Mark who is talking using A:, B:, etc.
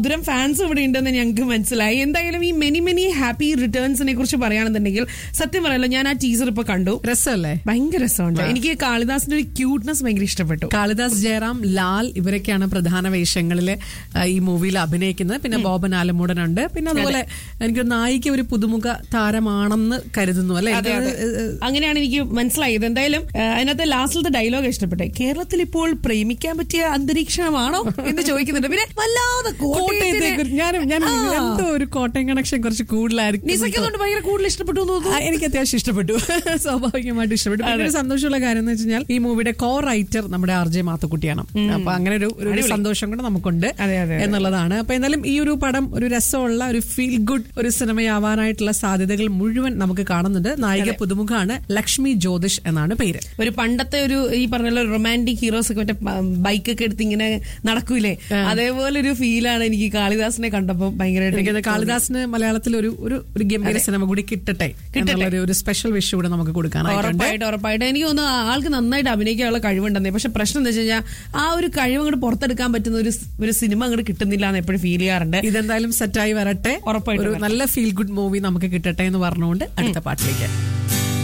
A: ദുരം fans ഇവിടെ ഉണ്ടെന്ന് ഞങ്ങൾക്ക് മനസ്സിലായി എന്തായാലും ഈ മെനി മെനി ഹാപ്പി റിട്ടേൺസിനെ കുറിച്ച് പറയുകയാണെന്നുണ്ടെങ്കിൽ സത്യം പറയല്ലോ ഞാൻ ആ ടീസർ ഇപ്പൊ കണ്ടു
B: രസമല്ലേ
A: ഭയങ്കര രസമുണ്ട് എനിക്ക് കാളിദാസിന്റെ ഒരു ക്യൂട്ട്നെസ് ഭയങ്കര ഇഷ്ടപ്പെട്ടു
B: കാളിദാസ് ജയറാം ലാൽ ഇവരൊക്കെയാണ് പ്രധാന വേഷങ്ങളില് ആ, ഈ മൂവിയിൽ അഭിനയിക്കുന്നത് പിന്നെ ബോബൻ ആലമൂടനുണ്ട് പിന്നെ അതുപോലെ എനിക്ക് നായിക ഒരു പുതുമുഖ താരമാണെന്ന് കരുതുന്നു അല്ലെ
A: അതെ അതെ അങ്ങനെയാണ് എനിക്ക് മനസ്സിലായത് എന്തായാലും ആ, അതിനകത്തെ ലാസ്റ്റിലത്തെ ഡയലോഗ് ഇഷ്ടപ്പെട്ടെ കേരളത്തിൽ ഇപ്പോൾ പ്രേമിക്കാൻ പറ്റിയ അന്തരീക്ഷമാണോ എന്ന് ചോദിക്കുന്നുണ്ട് പിന്നെ വല്ലാതെ കോട്ടയത്തിനെ-
B: ഞാൻ ഞാൻ
A: ആ.
B: എന്തോ ഒരു കോട്ടയം കണക്ഷൻ കുറച്ച് കൂടുതലായിരിക്കും
A: നിസയ്ക്ക് അതുകൊണ്ട് ഭയങ്കര കൂടുതൽ ഇഷ്ടപ്പെട്ടു എന്ന് തോന്നുന്നു
B: ആ, എനിക്ക് അത്യാവശ്യം ഇഷ്ടപ്പെട്ടു സ്വാഭാവികമായിട്ട് ഇഷ്ടപ്പെട്ടു പിന്നെ ഒരു സന്തോഷമുള്ള കാര്യം എന്ന് വെച്ചാൽ ഈ മൂവിയുടെ കോ റൈറ്റർ നമ്മുടെ ആർ ജെ മാത്തുക്കുട്ടിയാണ് അപ്പൊ അങ്ങനെ ഒരു ഒരു സന്തോഷം കൂടെ നമുക്കുണ്ട്
A: അതെ, അതെ, അതെ.
B: എന്നുള്ളതാണ് അപ്പൊ എന്തായാലും ഈ ഒരു പടം ഒരു രസമുള്ള ഒരു ഫീൽ ഗുഡ് ഒരു സിനിമയാവാനായിട്ടുള്ള സാധ്യതകൾ മുഴുവൻ നമുക്ക് കാണുന്നുണ്ട് നായിക പുതുമുഖാണ് ലക്ഷ്മി ജ്യോതിഷ് എന്നാണ് പേര്
A: ഒരു പണ്ടത്തെ ഒരു ഈ പറഞ്ഞ റൊമാൻറ്റിക് ഹീറോസ് ഒക്കെ മറ്റേ ബൈക്കൊക്കെ എടുത്ത് ഇങ്ങനെ നടക്കൂലേ അതേപോലെ ഒരു ഫീലാണ് എനിക്ക് കാളിദാസിനെ കണ്ടപ്പോ ഭയങ്കരമായിട്ട്
B: എനിക്കത് കാളിദാസിന് മലയാളത്തിൽ ഒരു ഒരു ഒരു ഗംഭീര സിനിമ കൂടി കിട്ടട്ടെ എന്നുള്ള ഒരു- ഒരു സ്പെഷ്യൽ വിഷ് കൂടെ നമുക്ക് കൊടുക്കാനായിട്ടുണ്ട്
A: ഉറപ്പായിട്ട് ഉറപ്പായിട്ട് എനിക്ക് തോന്നുന്നു ആ ആൾക്ക് നന്നായിട്ട് അഭിനയിക്കാനുള്ള കഴിവുണ്ടെന്നേ പക്ഷെ പ്രശ്നം എന്താ വെച്ച് കഴിഞ്ഞാൽ ആ ഒരു കഴിവ് അങ്ങോട്ട് പുറത്തെടുക്കാൻ പറ്റുന്ന ഒരു സ്- ഒരു സിനിമ അങ്ങോട്ട് കിട്ടുന്നില്ല എന്ന് എപ്പോഴും ഫീൽ ചെയ്യാറുണ്ട്
B: ഇതെന്തായാലും സെറ്റായി വരട്ടെ
A: ഉറപ്പായിട്ടും
B: ഒരു നല്ല ഫീൽ ഗുഡ് മൂവി നമുക്ക് കിട്ടട്ടെ എന്ന് പറഞ്ഞുകൊണ്ട് അടുത്ത പാട്ടിലേക്ക്